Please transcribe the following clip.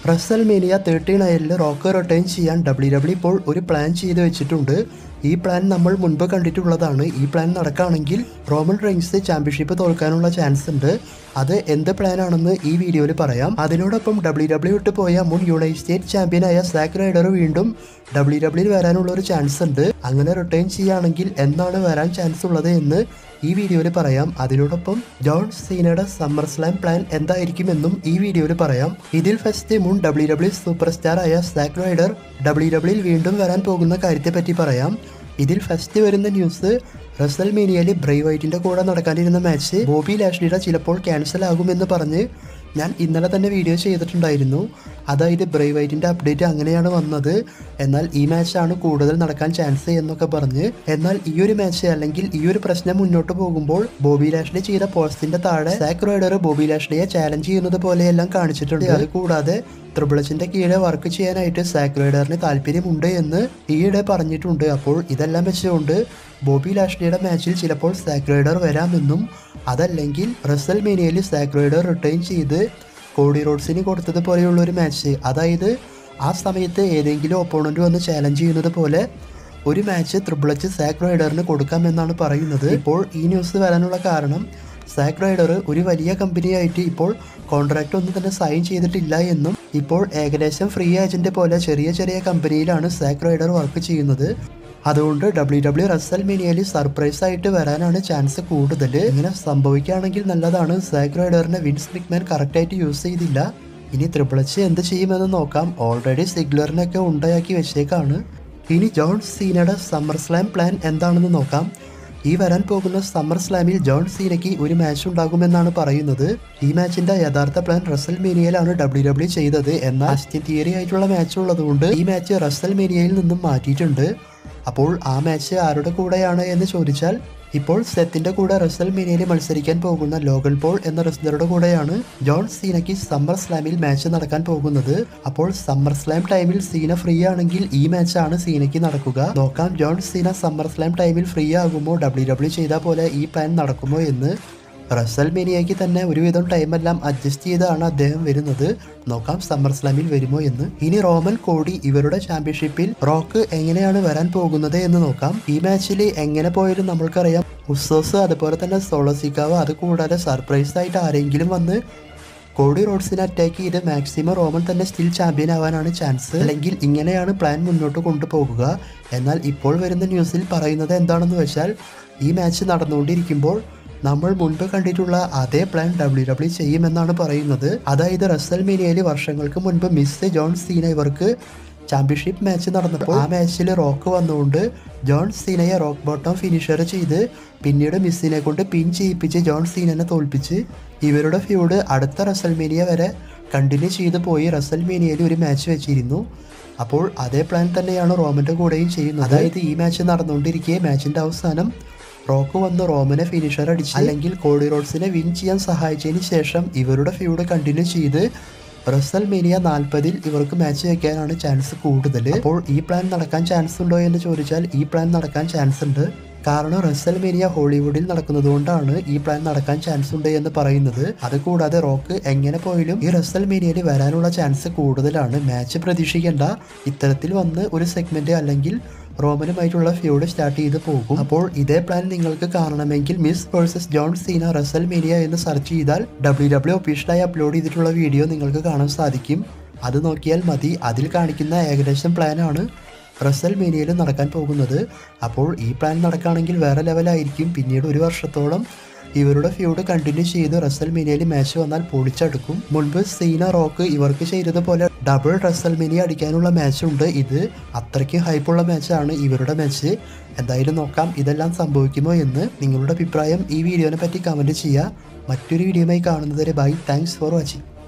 Russell WrestleMania thirty നയനിൽ Rock return ചെയ്യാൻ W W ഇപ്പോൾ ഒരു പ്ലാൻ ചെയ്ത് വെച്ചിട്ടുണ്ട് ഈ പ്ലാൻ നമ്മൾ മുൻപ് കണ്ടിട്ടുള്ളതാണ് ഈ പ്ലാൻ നടക്കുകയാണെങ്കിൽ റോമൻ റെയിൻസ് ചാമ്പ്യൻഷിപ്പ് തോൽക്കാനുള്ള ചാൻസ് ഉണ്ട് അത് എന്ത് പ്ലാനാണെന്ന് ഈ വീഡിയോയിൽ പറയാം അതിനോടൊപ്പം ഡബ്ല്യു ഡബ്ല്യു വിട്ട് പോയ മുൻ യുണൈറ്റഡ് സ്റ്റേറ്റ് ചാമ്പ്യനായ സാക്ക് റൈഡർ വീണ്ടും ഡബ്ല്യു ഡബ്ല്യുയിൽ വരാനുള്ള ഒരു ചാൻസ് ഉണ്ട് അങ്ങനെ റിട്ടേൺ ചെയ്യുകയാണെങ്കിൽ എന്നാണ് വരാൻ ചാൻസ് ഉള്ളത് എന്ന് ഈ വീഡിയോയിൽ പറയാം അതിനോടൊപ്പം ജോൺ സീനയുടെ സമ്മർ സ്ലാം പ്ലാൻ എന്തായിരിക്കുമെന്നും ഈ വീഡിയോയിൽ പറയാം ഇതിൽ ഫസ്റ്റ് മുൻ ഡബ്ല്യു ഡബ്ല്യു സൂപ്പർ സ്റ്റാർ ആയ സാക്ക് റൈഡർ ഡബ്ല്യു ഡബ്ല്യുയിൽ വീണ്ടും വരാൻ പോകുന്ന കാര്യത്തെ പറ്റി പറയാം ഇതിൽ ഫസ്റ്റ് വരുന്ന ന്യൂസ് റസൽ മീനിയയിൽ ബ്രൈ വൈറ്റിന്റെ കൂടെ നടക്കാനിരുന്ന മാച്ച് ബോബി ലാഷ്ലിയുടെ ചിലപ്പോൾ ക്യാൻസൽ ആകുമെന്ന് പറഞ്ഞ് ഞാൻ ഇന്നലെ തന്നെ വീഡിയോ ചെയ്തിട്ടുണ്ടായിരുന്നു അതായത് ബ്രൈ വൈറ്റിന്റെ അപ്ഡേറ്റ് അങ്ങനെയാണ് വന്നത് എന്നാൽ ഈ മാച്ചാണ് കൂടുതൽ നടക്കാൻ ചാൻസ് എന്നൊക്കെ പറഞ്ഞ് എന്നാൽ ഈ ഒരു മാച്ച് അല്ലെങ്കിൽ ഈ ഒരു പ്രശ്നം മുന്നോട്ട് പോകുമ്പോൾ ബോബി ലാഷ്ലി ചെയ്ത പോസ്റ്റിന്റെ താഴെ സാക്ക് റൈഡർ ബോബി ലാഷ്ലിയെ ചാലഞ്ച് ചെയ്യുന്നത് പോലെയെല്ലാം കാണിച്ചിട്ടുണ്ട് അത് കൂടാതെ ത്രിബിളച്ചിന്റെ കീഴെ വർക്ക് ചെയ്യാനായിട്ട് സാക്ക് റൈഡറിന് താല്പര്യമുണ്ട് എന്ന് ഈയിടെ പറഞ്ഞിട്ടുണ്ട് അപ്പോൾ ഇതെല്ലാം വെച്ചുകൊണ്ട് ബോബി ലാഷ്ലിയുടെ മാച്ചിൽ ചിലപ്പോൾ സാക്ക് റൈഡർ വരാമെന്നും അതല്ലെങ്കിൽ റസൽ മേനിയയിൽ സാക്ക് റൈഡർ റിട്ടേൺ ചെയ്ത് കോഡി റോഡ്സിന് കൊടുത്തതുപോലെയുള്ള ഒരു മാച്ച് അതായത് ആ സമയത്ത് ഏതെങ്കിലും ഒപ്പോണന്റ് വന്ന് ചാലഞ്ച് ചെയ്യുന്നത് പോലെ ഒരു മാച്ച് ത്രിബിളച്ച് സാക്ക് റൈഡറിന് കൊടുക്കാമെന്നാണ് പറയുന്നത് ഇപ്പോൾ ഈ ന്യൂസ് വരാനുള്ള കാരണം സാക്ക് റൈഡർ ഒരു വലിയ കമ്പനിയായിട്ട് ഇപ്പോൾ കോൺട്രാക്റ്റ് ഒന്നും തന്നെ സൈൻ ചെയ്തിട്ടില്ല എന്നും ഇപ്പോൾ ഏകദേശം ഫ്രീ ഏജന്റ് പോലെ ചെറിയ ചെറിയ കമ്പനിയിലാണ് സാക്ക് റൈഡർ വർക്ക് ചെയ്യുന്നത് അതുകൊണ്ട് ഡബ്ല്യു ഡബ്ല്യു റസൽ മീനിയയിൽ സർപ്രൈസ് ആയിട്ട് വരാനാണ് ചാൻസ് കൂടുതൽ ഇങ്ങനെ സംഭവിക്കുകയാണെങ്കിൽ നല്ലതാണ് സാക്ക് റൈഡറിനെ വിൻസ് മിക്മാൻ കറക്റ്റായിട്ട് യൂസ് ചെയ്തില്ല ഇനി ത്രിപ്പിളച്ച് എന്ത് ചെയ്യുമെന്ന് നോക്കാം ഓൾറെഡി സിഗ്ലറിനൊക്കെ ഉണ്ടാക്കി വെച്ചേക്കാണ് ഇനി ജോൺ സീനയുടെ സമ്മർ സ്ലാം പ്ലാൻ എന്താണെന്ന് നോക്കാം ഈ വരാൻ പോകുന്ന സമ്മർ സ്ലാമിൽ ജോൺ സീനയ്ക്ക് ഒരു മാച്ച് ഉണ്ടാകുമെന്നാണ് പറയുന്നത് ഈ മാച്ചിന്റെ യഥാർത്ഥ പ്ലാൻ റസൽ മേനിയയിലാണ് ഡബ്ല്യു ഡബ്ല്യു ചെയ്തത് എന്നാൽ അസ്റ്റ്യ തിയറി ആയിട്ടുള്ള മാച്ച് ഉള്ളതുകൊണ്ട് ഈ മാച്ച് റസൽ മേനിയയിൽ നിന്നും മാറ്റിയിട്ടുണ്ട് അപ്പോൾ ആ മാച്ച് ആരുടെ കൂടെയാണ് എന്ന് ചോദിച്ചാൽ ഇപ്പോൾ സെത്തിന്റെ കൂടെ റസൽ മീനിയയിൽ മത്സരിക്കാൻ പോകുന്ന ലോഗൻ പോൾ എന്ന റെസ്ലറുടെ കൂടെയാണ് ജോൺ സീനയ്ക്ക് സമ്മർ സ്ലാമിൽ മാച്ച് നടക്കാൻ പോകുന്നത് അപ്പോൾ സമ്മർ സ്ലാം ടൈമിൽ സീന ഫ്രീ ആണെങ്കിൽ ഈ മാച്ചാണ് സീനയ്ക്ക് നടക്കുക നോക്കാം ജോൺ സീന സമ്മർ സ്ലാം ടൈമിൽ ഫ്രീ ആകുമോ ഡബ്ല്യു ഡബ്ല്യു ചെയ്ത പോലെ ഈ പ്ലാൻ നടക്കുമോ എന്ന് റസൽ മേനിയയ്ക്ക് തന്നെ ഒരുവിധം ടൈമെല്ലാം അഡ്ജസ്റ്റ് ചെയ്താണ് അദ്ദേഹം വരുന്നത് നോക്കാം സമ്മർ സ്ലാമിൽ വരുമോ എന്ന് ഇനി റോമൻ കോടി ഇവരുടെ ചാമ്പ്യൻഷിപ്പിൽ റോക്ക് എങ്ങനെയാണ് വരാൻ പോകുന്നത് എന്ന് നോക്കാം ഈ മാച്ചിൽ എങ്ങനെ പോയാലും നമ്മൾക്കറിയാം ഉസോസ് അതുപോലെ തന്നെ സോളോസിക്കാവ് അത് കൂടാതെ സർപ്രൈസ് ആയിട്ട് ആരെങ്കിലും വന്ന് കോടി റോഡ്സിനെ അറ്റാക്ക് ചെയ്ത് മാക്സിമം റോമൻ തന്നെ സ്റ്റിൽ ചാമ്പ്യൻ ആവാനാണ് ചാൻസ് അല്ലെങ്കിൽ ഇങ്ങനെയാണ് പ്ലാൻ മുന്നോട്ട് കൊണ്ടുപോകുക എന്നാൽ ഇപ്പോൾ വരുന്ന ന്യൂസിൽ പറയുന്നത് എന്താണെന്ന് വെച്ചാൽ ഈ മാച്ച് നടന്നുകൊണ്ടിരിക്കുമ്പോൾ നമ്മൾ മുൻപ് കണ്ടിട്ടുള്ള അതേ പ്ലാൻ ഡബ്ല്യു ഡബ്ല്യു ചെയ്യുമെന്നാണ് പറയുന്നത് അതായത് റസൽ മീനിയയിൽ വർഷങ്ങൾക്ക് മുൻപ് മിസ് ജോൺ സീന ഇവർക്ക് ചാമ്പ്യൻഷിപ്പ് മാച്ച് നടന്നപ്പോൾ ആ മാച്ചിൽ റോക്ക് വന്നുകൊണ്ട് ജോൺ സീനയെ റോക്ക് ബോട്ടം ഫിനിഷർ ചെയ്ത് പിന്നീട് മിസ്സിനെ കൊണ്ട് പിൻ ചെയ്യിപ്പിച്ച് ജോൺ സീനനെ തോൽപ്പിച്ച് ഇവരുടെ ഫ്യൂഡ് അടുത്ത റസൽമേനിയ വരെ കണ്ടിന്യൂ ചെയ്ത് പോയി റസൽമേനിയയിൽ ഒരു മാച്ച് വെച്ചിരുന്നു അപ്പോൾ അതേ പ്ലാൻ തന്നെയാണ് റോമന്റെ കൂടെയും ചെയ്യുന്നത് അതായത് ഈ മാച്ച് നടന്നുകൊണ്ടിരിക്കെ മാച്ചിന്റെ അവസാനം റോക്ക് വന്ന് റോമനെ ഫിനിഷർ അടിച്ച് അല്ലെങ്കിൽ കോഡി റോഡ്സിനെ വിൻ ചെയ്യാൻ സഹായിച്ചതിന് ശേഷം ഇവരുടെ ഫ്യൂഡ് കണ്ടിന്യൂ ചെയ്ത് റസൽ മേനിയ നാൽപ്പതിൽ ഇവർക്ക് മാച്ച് വെക്കാനാണ് ചാൻസ് കൂടുതൽ അപ്പോൾ ഈ പ്ലാൻ നടക്കാൻ ചാൻസ് ഉണ്ടോ എന്ന് ചോദിച്ചാൽ ഈ പ്ലാൻ നടക്കാൻ ചാൻസ് ഉണ്ട് കാരണം റസൽ മേനിയ ഹോളിവുഡിൽ നടക്കുന്നത് കൊണ്ടാണ് ഈ പ്ലാൻ നടക്കാൻ ചാൻസ് ഉണ്ട് എന്ന് പറയുന്നത് അത് കൂടാതെ റോക്ക് എങ്ങനെ പോയാലും ഈ റസൽ മേനിയയിൽ വരാനുള്ള ചാൻസ് കൂടുതലാണ് മാച്ച് പ്രതീക്ഷിക്കേണ്ട ഇത്തരത്തിൽ വന്ന് ഒരു സെഗ്മെന്റ് അല്ലെങ്കിൽ റോമനുമായിട്ടുള്ള ഫ്യൂഡ് സ്റ്റാർട്ട് ചെയ്ത് പോകും അപ്പോൾ ഇതേ പ്ലാൻ നിങ്ങൾക്ക് കാണണമെങ്കിൽ Miz versus John Cena WrestleMania എന്ന് സെർച്ച് ചെയ്താൽ ഡബ്ല്യു ഡബ്ല്യു ഒഫീഷ്യലായി അപ്ലോഡ് ചെയ്തിട്ടുള്ള വീഡിയോ നിങ്ങൾക്ക് കാണാൻ സാധിക്കും അത് നോക്കിയാൽ മതി അതിൽ കാണിക്കുന്ന ഏകദേശം പ്ലാനാണ് റസൽ മീനിയയിൽ നടക്കാൻ പോകുന്നത് അപ്പോൾ ഈ പ്ലാൻ നടക്കുകയാണെങ്കിൽ വേറെ ലെവലായിരിക്കും പിന്നീട് ഒരു വർഷത്തോളം ഇവരുടെ ഫ്യൂഡ് കണ്ടിന്യൂ ചെയ്ത് റസൽ മീനിയയിൽ മാച്ച് വന്നാൽ പൊളിച്ചെടുക്കും മുൻപ് സീന റോക്ക് ഇവർക്ക് ചെയ്തതുപോലെ ഡബിൾ റസൽ മിനി അടിക്കാനുള്ള മാച്ച് ഉണ്ട് ഇത് അത്രയ്ക്ക് ഹൈപ്പുള്ള മാച്ചാണ് ഇവരുടെ മാച്ച് എന്തായാലും നോക്കാം ഇതെല്ലാം സംഭവിക്കുമോ എന്ന് നിങ്ങളുടെ അഭിപ്രായം ഈ വീഡിയോനെ പറ്റി കമൻറ്റ് ചെയ്യുക മറ്റൊരു വീഡിയോയുമായി കാണുന്നതുവരെ ബൈ താങ്ക്സ് ഫോർ വാച്ചിങ്